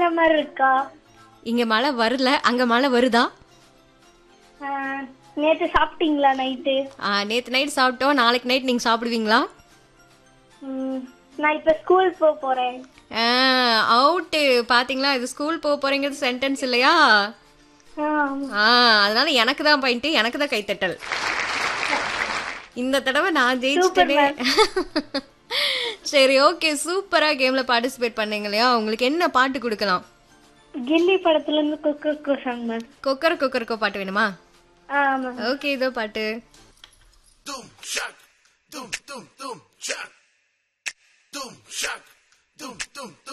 வர மாதிரி இருக்கா இங்க மழை வரல அங்க மழை வருதா ஆ, நேத்து சாப்பிட்டீங்களா நைட்டு ஆ, நேத்து நைட் சாப்பிட்டோம் நாளைக்கு நைட் நீங்க சாப்பிடுவீங்களா நான் இப்ப ஸ்கூல் போக போறேன் அவுட்டு பாத்தீங்களா இது ஸ்கூல் போக போறீங்கிறது சென்டென்ஸ் இல்லையா ஆ, ஆ அதனால எனக்கு தான் பாயிண்ட் எனக்கு தான் கைத்தட்டல் இந்த தடவை நான் ஜெயிச்சிட்டேனே சரி ஓகே சூப்பரா கேம்ல பார்ட்டிசிபேட் பண்ணீங்க இல்லையா உங்களுக்கு என்ன பாட்டு கொடுக்கலாம் கில்லி படத்துல இருந்து குக்கு சாங் மேம் கொக்கர கொக்கரக்கோ பாட்டு வேணுமா ஆமா ஓகே இதோ பாட்டு Doom shock, doom doom doom shock, doom shock, doom doom doom.